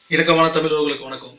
இணக்கமான தமிழர்களுக்கு வணக்கம்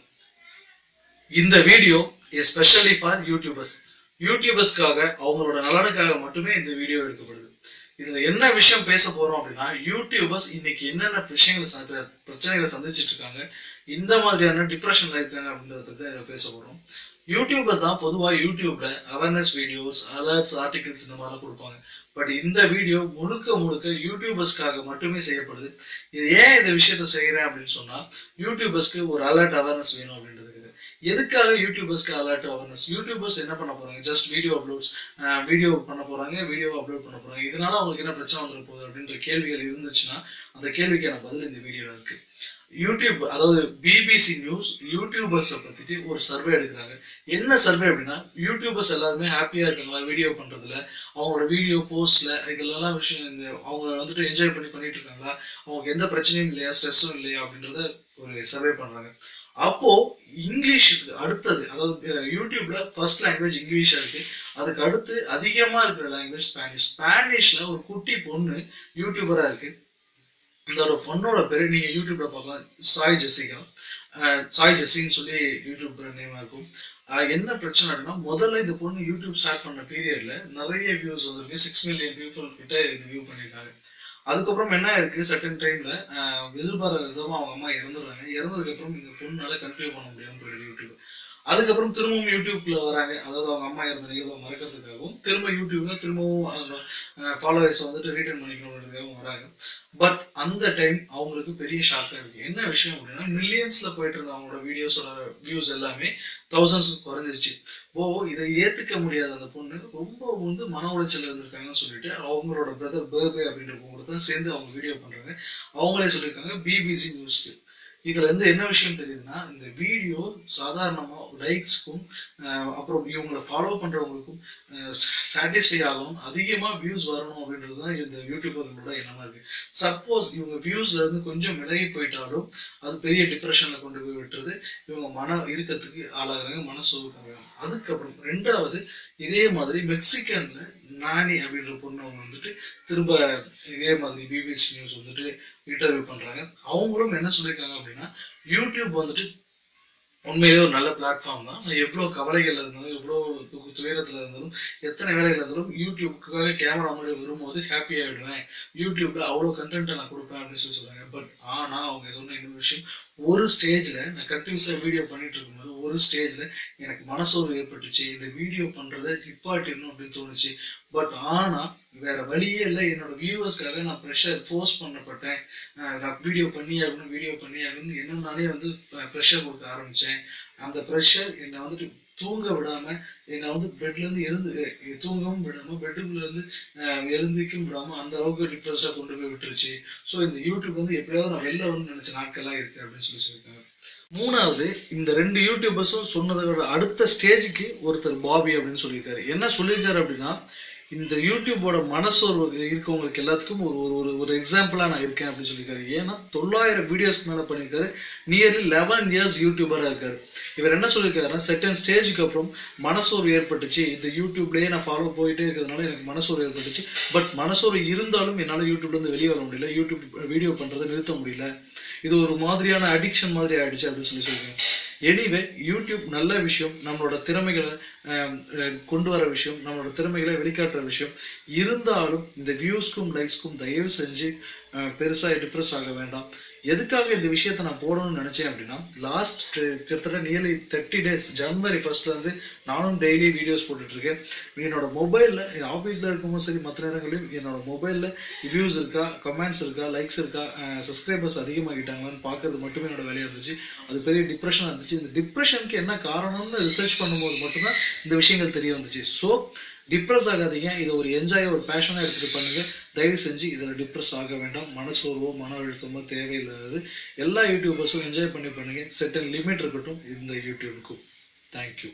இந்த வீடியோ எஸ்பெஷலி ஃபார் யூடியூபர்ஸ் யூடியூபர்ஸ்க்காக அவங்களோட நலனுக்காக மட்டுமே இந்த வீடியோ எடுக்கப்படுது இதுல என்ன விஷயம் பேச போறோம் அப்படின்னா யூடியூபர்ஸ் இன்னைக்கு என்னென்ன விஷயங்களை சந்தி- பிரச்சனைகளை சந்திச்சிட்டு இருக்காங்க இந்த மாதிரியான டிப்ரெஷன்ல இருக்காங்க அப்படின்றத பத்தி தான் இதை பேச போறோம் யூடியூபர்ஸ் தான் பொதுவா யூடியூப்ல அவேர்னஸ் வீடியோஸ் அலர்ட்ஸ் ஆர்டிகல்ஸ் இந்த மாதிரிலாம் கொடுப்பாங்க பட் இந்த வீடியோ முழுக்க முழுக்க யூடியூபர்ஸ்க்காக மட்டுமே செய்யப்படுது இது ஏன் இந்த விஷயத்த செய்யறேன் அப்படின்னு சொன்னா யூடியூபர்ஸ்க்கு ஒரு அலர்ட் அவேர்னஸ் வேணும் அப்படின்றதுக்கு எதுக்காக யூடியூபர்ஸ்க்கு அலர்ட் அவேர்னஸ் யூடியூபர்ஸ் என்ன பண்ண போறாங்க ஜஸ்ட் வீடியோ அப்லோட்ஸ் வீடியோ பண்ண போறாங்க வீடியோ அப்லோட் பண்ண போறாங்க இதனால அவங்களுக்கு என்ன பிரச்சனை வந்துட போகுது அப்படின்ற கேள்விகள் இருந்துச்சுன்னா அந்த கேள்விக்கான பதில் இந்த வீடியோல இருக்கு யூடியூப் அதாவது பிபிசி நியூஸ் யூடியூபர்ஸை பத்திட்டு ஒரு சர்வே எடுக்கிறாங்க என்ன சர்வே அப்படின்னா யூடியூபர்ஸ் எல்லாருமே ஹாப்பியா இருக்காங்களா வீடியோ பண்றதுல அவங்களோட வீடியோ போஸ்ட்ல இதுலலாம் விஷயம் இந்த அவங்க வந்துட்டு என்ஜாய் பண்ணி பண்ணிட்டு இருக்காங்களா அவங்களுக்கு எந்த பிரச்சனையும் இல்லையா ஸ்ட்ரெஸ்ஸும் இல்லையா அப்படின்றத ஒரு சர்வே பண்றாங்க அப்போ இங்கிலீஷுக்கு அடுத்தது அதாவது அஹ், யூடியூப்ல ஃபர்ஸ்ட் லாங்குவேஜ் இங்கிலீஷா இருக்கு அதுக்கு அடுத்து அதிகமா இருக்கிற லாங்குவேஜ் ஸ்பானிஷ் ஸ்பானிஷ்ல ஒரு குட்டி பொண்ணு யூடியூபரா இருக்கு இந்த ஒரு பொண்ணோட பேரு நீங்க யூடியூப்ல பார்க்கலாம் சாய் ஜெசிகா அஹ், சாய் ஜெசின்னு சொல்லி யூடியூப் நேமா இருக்கும் அஹ், என்ன பிரச்சனை அப்படின்னா முதல்ல இந்த பொண்ணு யூடியூப் ஸ்டார்ட் பண்ண பீரியட்ல நிறைய வியூஸ் வந்திருக்கு சிக்ஸ் மில்லியன் பீப்புள் கிட்ட இது வியூ பண்ணியிருக்காங்க அதுக்கப்புறம் என்ன இருக்கு சர்டன் டைம்ல எதிர்பாராத விதமா அவங்க அம்மா இறந்துடுறாங்க இறந்ததுக்கு அப்புறம் இந்த பொண்ணால கண்டினியூ பண்ண முடியாம போயிடுது யூடியூப் அதுக்கப்புறம் திரும்பவும் யூடியூப்ல வராங்க அதாவது அவங்க அம்மா இறந்த நிகழ்வை மறக்கிறதுக்காகவும் திரும்ப யூடியூப்ல திரும்பவும் ஃபாலோவர்ஸ் வந்துட்டு ரீட்டர்ன் பண்ணிக்கணுன்றதுக்காகவும் வராங்க பட் அந்த டைம் அவங்களுக்கு பெரிய ஷாக்கா இருக்கு என்ன விஷயம் அப்படின்னா மில்லியன்ஸ்ல போயிட்டு இருந்த அவங்களோட வீடியோஸோட வியூஸ் எல்லாமே தௌசண்ட்ஸ் குறைஞ்சிருச்சு ஓ இதை ஏத்துக்க முடியாத அந்த பொண்ணு ரொம்ப வந்து மன உளைச்சல் இருந்திருக்காங்கன்னு சொல்லிட்டு அவங்களோட பிரதர் பேர்பே அப்படின்றவங்க தான் சேர்ந்து அவங்க வீடியோ பண்றாங்க அவங்களே சொல்லியிருக்காங்க பிபிசி நியூஸ்க்கு இதுல இருந்து என்ன விஷயம் தெரியுதுன்னா இந்த வீடியோ சாதாரணமா லைக்ஸ்க்கும் அப்புறம் இவங்களை ஃபாலோ பண்றவங்களுக்கும் சாட்டிஸ்ஃபை ஆகணும் அதிகமா வியூஸ் வரணும் அப்படின்றது தான் இந்த யூடியூபர்களோட எண்ணமா இருக்கு சப்போஸ் இவங்க வியூஸ்ல இருந்து கொஞ்சம் விலகி போயிட்டாலும் அது பெரிய டிப்ரெஷன்ல கொண்டு போய் விட்டுறது இவங்க மன இறுக்கத்துக்கு ஆளாகிறாங்க மன சோர்வுக்காக அதுக்கப்புறம் ரெண்டாவது இதே மாதிரி மெக்சிகன்ல நானி அப்படின்ற பொண்ணு அவங்க வந்துட்டு திரும்ப இதே மாதிரி பிபிசி நியூஸ் வந்துட்டு இன்டர்வியூ பண்றாங்க அவங்களும் என்ன சொல்லியிருக்காங்க அப்படின்னா யூடியூப் வந்துட்டு உண்மையிலே ஒரு நல்ல பிளாட்ஃபார்ம் தான் நான் எவ்வளோ கவலைகள் இருந்தாலும் எவ்வளோ து- துயரத்துல இருந்தாலும் எத்தனை வேலைகள் இருந்தாலும் யூடியூப்க்காக கேமரா முன்னாடி வரும்போது ஹாப்பி ஆயிடுவேன் யூடியூப்ல அவ்வளோ கண்டென்ட்டை நான் கொடுப்பேன் அப்படின்னு சொல்லி சொல்றாங்க பட் ஆனா அவங்க சொன்ன இன்னொரு விஷயம் ஒரு ஸ்டேஜ்ல நான் கண்டினியூஸா வீடியோ பண்ணிட்டு இருக்கும்போது ஒரு ஸ்டேஜ்ல எனக்கு மனசோர்வு ஏற்பட்டுச்சு இந்த வீடியோ பண்றதை நிப்பாட்டிடணும் அப்படின்னு தோணுச்சு பட் ஆனா வேற வழியே இல்லை என்னோட வியூவர்ஸ்க்காக நான் ப்ரெஷர் ஃபோர்ஸ் பண்ணப்பட்டேன் அஹ் நான் வீடியோ பண்ணி ஆகணும் வீடியோ பண்ணி ஆகணும் என்ன நானே வந்து ப்ரெஷர் கொடுக்க ஆரம்பிச்சேன் அந்த ப்ரெஷர் என்னை வந்துட்டு தூங்க விடாம என்னை வந்து பெட்ல இருந்து எழுந்து அஹ் தூங்கவும் விடாம பெட்டுக்குள்ள இருந்து அஹ் எழுந்திருக்கவும் விடாம அந்த அளவுக்கு டிப்ரெஸ்டா கொண்டு போய் விட்டுருச்சு ஸோ இந்த யூடியூப் வந்து எப்படியாவது நான் வெளில வரணும்னு நினைச்ச நாட்கள்லாம் இருக்கு அப்படின்னு சொல்லி சொல்லியிருக்காங்க மூணாவது இந்த ரெண்டு யூடியூபர்ஸும் சொன்னதோட அடுத்த ஸ்டேஜுக்கு ஒருத்தர் பாபி அப்படின்னு சொல்லியிருக்காரு என்ன சொல்லியிருக்காரு அப்படின்னா இந்த யூடியூபோட மனசோர்வு இருக்கவங்களுக்கு எல்லாத்துக்கும் ஒரு ஒரு ஒரு ஒரு எக்ஸாம்பிளா நான் இருக்கேன் அப்படின்னு சொல்லியிருக்காரு ஏன்னா தொள்ளாயிரம் வீடியோஸ்க்கு மேல பண்ணியிருக்காரு நியர்லி லெவன் இயர்ஸ் யூடியூபரா இருக்காரு இவர் என்ன சொல்லியிருக்காருன்னா செகண்ட் ஸ்டேஜுக்கு அப்புறம் மனசோர்வு ஏற்பட்டுச்சு இந்த யூடியூப்லயே நான் ஃபாலோ போயிட்டே இருக்கிறதுனால எனக்கு மனசோர்வு ஏற்பட்டுச்சு பட் மனசோர்வு இருந்தாலும் என்னால யூடியூப்ல இருந்து வெளியே வர முடியல யூடியூப் வீடியோ பண்றதை நிறுத்த முடியல இது ஒரு மாதிரியான அடிக்ஷன் மாதிரி ஆயிடுச்சு அப்படின்னு சொல்லி சொல்றேன் எனிவே யூடியூப் நல்ல விஷயம் நம்மளோட திறமைகளை ஆம், அஹ், கொண்டு வர விஷயம் நம்மளோட திறமைகளை வெளிக்காட்டுற விஷயம் இருந்தாலும் இந்த வியூஸ்க்கும் லைக்ஸ்க்கும் தயவு செஞ்சு அஹ், பெருசா டிப்ரெஸ் ஆக வேண்டாம் எதுக்காக இந்த விஷயத்தை நான் போடணும்னு நினைச்சேன் அப்படின்னா லாஸ்ட் கிட்டத்தட்ட நியர்லி தேர்ட்டி டேஸ் ஜனவரி ஃபர்ஸ்ட்ல இருந்து நானும் டெய்லி வீடியோஸ் போட்டுட்டு இருக்கேன் என்னோட மொபைல்ல என் ஆஃபீஸ்ல இருக்கும்போது சரி மற்ற நேரங்களிலும் என்னோட மொபைல்ல வியூஸ் இருக்கா கமெண்ட்ஸ் இருக்கா லைக்ஸ் இருக்கா சப்ஸ்கிரைபர்ஸ் அதிகமாகிட்டாங்களான்னு பார்க்கறது மட்டுமே என்னோட வேலையா இருந்துச்சு அது பெரிய டிப்ரெஷன் இருந்துச்சு இந்த டிப்ரெஷனுக்கு என்ன காரணம்னு ரிசர்ச் பண்ணும்போது மட்டும்தான் இந்த விஷயங்கள் தெரிய வந்துச்சு ஸோ டிப்ரெஸ் ஆகாதீங்க இதை ஒரு என்ஜாய் ஒரு பேஷனாக எடுத்துட்டு பண்ணுங்க தயவு செஞ்சு இதில் டிப்ரெஸ் ஆக வேண்டாம் மனசோர்வோ மன அழுத்தமோ தேவையில்லாதது எல்லா யூடியூபர்ஸும் என்ஜாய் பண்ணி பண்ணுங்க செட்டன் லிமிட் இருக்கட்டும் இந்த யூடியூபுக்கும் தேங்க்யூ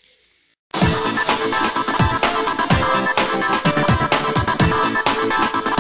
Thank you.